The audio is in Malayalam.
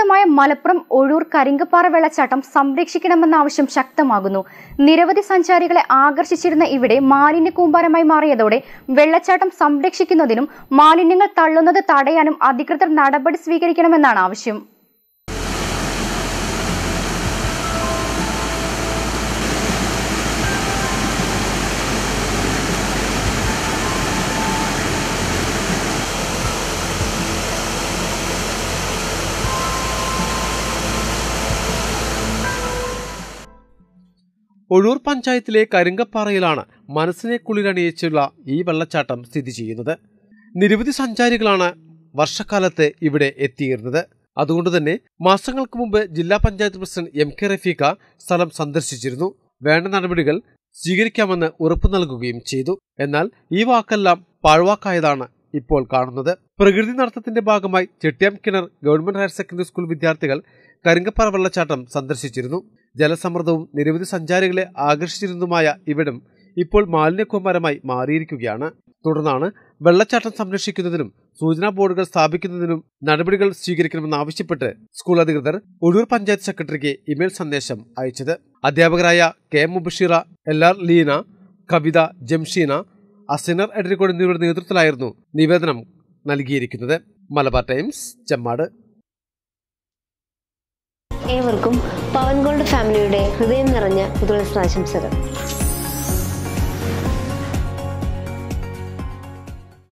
പ്രസിദ്ധമായ മലപ്പുറം ഒഴൂർ കരിങ്കപ്പാറ വെള്ളച്ചാട്ടം സംരക്ഷിക്കണമെന്ന ആവശ്യം ശക്തമാകുന്നു നിരവധി സഞ്ചാരികളെ ആകർഷിച്ചിരുന്ന ഇവിടെ മാലിന്യ കൂമ്പാരമായി മാറിയതോടെ വെള്ളച്ചാട്ടം സംരക്ഷിക്കുന്നതിനും മാലിന്യങ്ങൾ തള്ളുന്നത് തടയാനും അധികൃതർ നടപടി സ്വീകരിക്കണമെന്നാണ് ആവശ്യം ഒഴൂർ പഞ്ചായത്തിലെ കരിങ്കപ്പാറയിലാണ് മനസ്സിനെ കുളിരണിയിച്ചുള്ള ഈ വെള്ളച്ചാട്ടം സ്ഥിതി ചെയ്യുന്നത് നിരവധി സഞ്ചാരികളാണ് വർഷക്കാലത്ത് ഇവിടെ എത്തിയിരുന്നത് അതുകൊണ്ട് തന്നെ മാസങ്ങൾക്ക് മുമ്പ് ജില്ലാ panchayat president M K Rafeeqa സ്ഥലം സന്ദർശിച്ചിരുന്നു വേണ്ട നടപടികൾ സ്വീകരിക്കാമെന്ന് ഉറപ്പു നൽകുകയും ചെയ്തു എന്നാൽ ഈ വാക്കെല്ലാം പാഴ്വാക്കായതാണ് ഇപ്പോൾ കാണുന്നത് പ്രകൃതി നടത്തത്തിന്റെ ഭാഗമായി ചെട്ടിയാം കിണർ ഗവൺമെന്റ് ഹയർ സെക്കൻഡറി സ്കൂൾ വിദ്യാർത്ഥികൾ കരിങ്കപ്പാറ വെള്ളച്ചാട്ടം സന്ദർശിച്ചിരുന്നു ജലസമ്മർദ്ദവും നിരവധി സഞ്ചാരികളെ ആകർഷിച്ചിരുന്നതുമായ ഇവിടം ഇപ്പോൾ മാലിന്യക്കൂമ്പാരമായി മാറിയിരിക്കുകയാണ് തുടർന്നാണ് വെള്ളച്ചാട്ടം സംരക്ഷിക്കുന്നതിനും സൂചനാ ബോർഡുകൾ സ്ഥാപിക്കുന്നതിനും നടപടികൾ സ്വീകരിക്കണമെന്നാവശ്യപ്പെട്ട് സ്കൂൾ അധികൃതർ ഒഴൂർ പഞ്ചായത്ത് സെക്രട്ടറിക്ക് ഇമെയിൽ സന്ദേശം അയച്ചത് അധ്യാപകരായ K M Mubasheera L R Leena Kavitha Jamsheena Asinar Edarikode എന്നിവരുടെ നേതൃത്വത്തിലായിരുന്നു നിവേദനം നൽകിയിരിക്കുന്നത് മലബാർ ടൈംസ് ചെമ്മാട് ഏവർക്കും പവൻ ഗോൾഡ് ഫാമിലിയുടെ ഹൃദയം നിറഞ്ഞ പുതുവത്സരാശംസകൾ